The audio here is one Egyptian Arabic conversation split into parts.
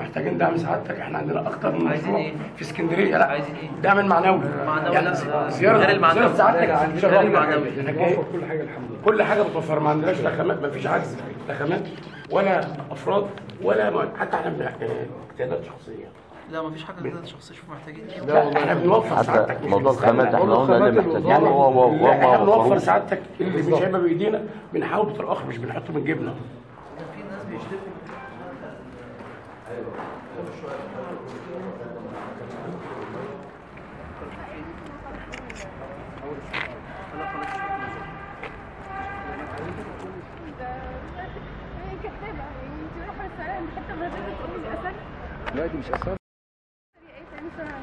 محتاجين دعم سعادتك احنا عندنا اكتر من عايزين مشروع إيه؟ في اسكندريه لا عايزين إيه؟ دعم معنوي معنوي يعني لا، زي- لا. زياره غير المعنوي. زياره سعادتك غير شرفنا. المعنوي. إحنا جاي- كل حاجه الحمد لله كل حاجه متوفره ما عندناش لخامات ما فيش عجز لخامات ولا افراد ولا م- حتى احنا بن- آه، اجتهادات شخصيه لا مفيش حاجه كده شخصيه شوف محتاجين ايه لا احنا بنوفر حتى سعادتك مش موضوع بنستنى. الخامات احنا قلنا اللي محتاجينه يعني هو هو لا احنا هو بنوفر وفروه. سعادتك اللي مش هيبقى بايدينا بنحاول بالاخر مش بنحطه من جيبنا في ناس بيشتكوا هي كدابة يعني انت رايحة السلام حتى ما زالت تقولي لي أسد لا دي مش اساسا ايه تاني سنة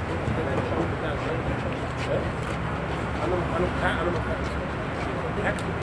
انا انا انا